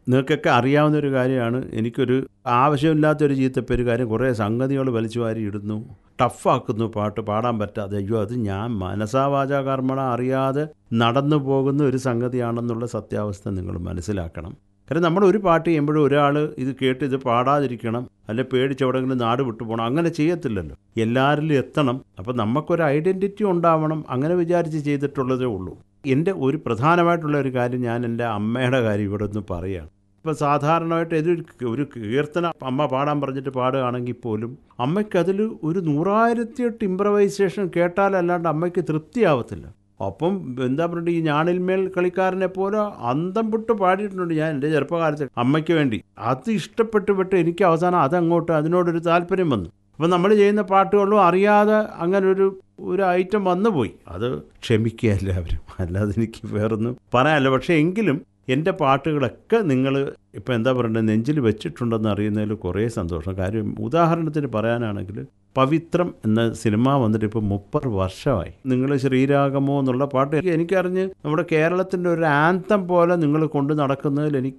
നിങ്ങൾക്കൊക്കെ അറിയാവുന്ന ഒരു കാര്യമാണ് എനിക്കൊരു ആവശ്യമില്ലാത്തൊരു ചീത്തപ്പേര് കാര്യം കുറേ സംഗതികൾ വലിച്ചു വാരി ഇടുന്നു ടഫാക്കുന്നു പാട്ട് പാടാൻ പറ്റാതെ അയ്യോ അത് ഞാൻ മനസാവാച കർമ്മണ അറിയാതെ നടന്നു പോകുന്ന ഒരു സംഗതിയാണെന്നുള്ള സത്യാവസ്ഥ നിങ്ങൾ മനസ്സിലാക്കണം കാരണം നമ്മൾ ഒരു പാട്ട് ചെയ്യുമ്പോഴും ഒരാൾ ഇത് കേട്ട് ഇത് പാടാതിരിക്കണം അല്ലെ പേടിച്ച് എവിടെയെങ്കിലും നാട് വിട്ടു പോകണം അങ്ങനെ ചെയ്യത്തില്ലല്ലോ എല്ലാവരിലും എത്തണം അപ്പം നമുക്കൊരു ഐഡൻറ്റിറ്റി ഉണ്ടാവണം അങ്ങനെ വിചാരിച്ച് ചെയ്തിട്ടുള്ളതേ ഉള്ളൂ എൻ്റെ ഒരു പ്രധാനമായിട്ടുള്ള ഒരു കാര്യം ഞാൻ എൻ്റെ അമ്മയുടെ കാര്യം ഇവിടെ ഒന്ന് പറയുകയാണ് ഇപ്പം സാധാരണമായിട്ട് ഏതൊരു ഒരു കീർത്തന അമ്മ പാടാൻ പറഞ്ഞിട്ട് പാടുകയാണെങ്കിൽ പോലും അമ്മയ്ക്ക് അതിൽ ഒരു നൂറായിരത്തി എട്ട് ഇമ്പ്രവൈസേഷൻ കേട്ടാലല്ലാണ്ട് അമ്മയ്ക്ക് തൃപ്തിയാവത്തില്ല അപ്പം എന്താ പറയുക ഈ ഞാണിൽമേൽ കളിക്കാരനെ പോലെ അന്തം വിട്ട് പാടിയിട്ടുണ്ട് ഞാൻ എൻ്റെ ചെറുപ്പകാലത്ത് അമ്മയ്ക്ക് വേണ്ടി അത് ഇഷ്ടപ്പെട്ട് വിട്ട് എനിക്ക് അവസാനം അതങ്ങോട്ട് അതിനോടൊരു താല്പര്യം വന്നു അപ്പം നമ്മൾ ചെയ്യുന്ന പാട്ടുകളിലും അറിയാതെ അങ്ങനെ ഒരു ഒരു ഐറ്റം വന്നുപോയി അത് ക്ഷമിക്കുക എല്ലാവരും അല്ലാതെ എനിക്ക് വേറൊന്നും പറയാനല്ല പക്ഷേ എങ്കിലും എൻ്റെ പാട്ടുകളൊക്കെ നിങ്ങൾ ഇപ്പം എന്താ പറയണ്ടത് നെഞ്ചിൽ വെച്ചിട്ടുണ്ടെന്ന് അറിയുന്നതിൽ കുറേ സന്തോഷം കാര്യം ഉദാഹരണത്തിന് പറയാനാണെങ്കിൽ പവിത്രം എന്ന സിനിമ വന്നിട്ട് ഇപ്പോൾ മുപ്പത് വർഷമായി നിങ്ങൾ ശ്രീരാഗമോ എന്നുള്ള പാട്ട് എനിക്കറിഞ്ഞ് നമ്മുടെ കേരളത്തിൻ്റെ ഒരു ആന്തം പോലെ നിങ്ങൾ കൊണ്ട് നടക്കുന്നതിൽ എനിക്ക്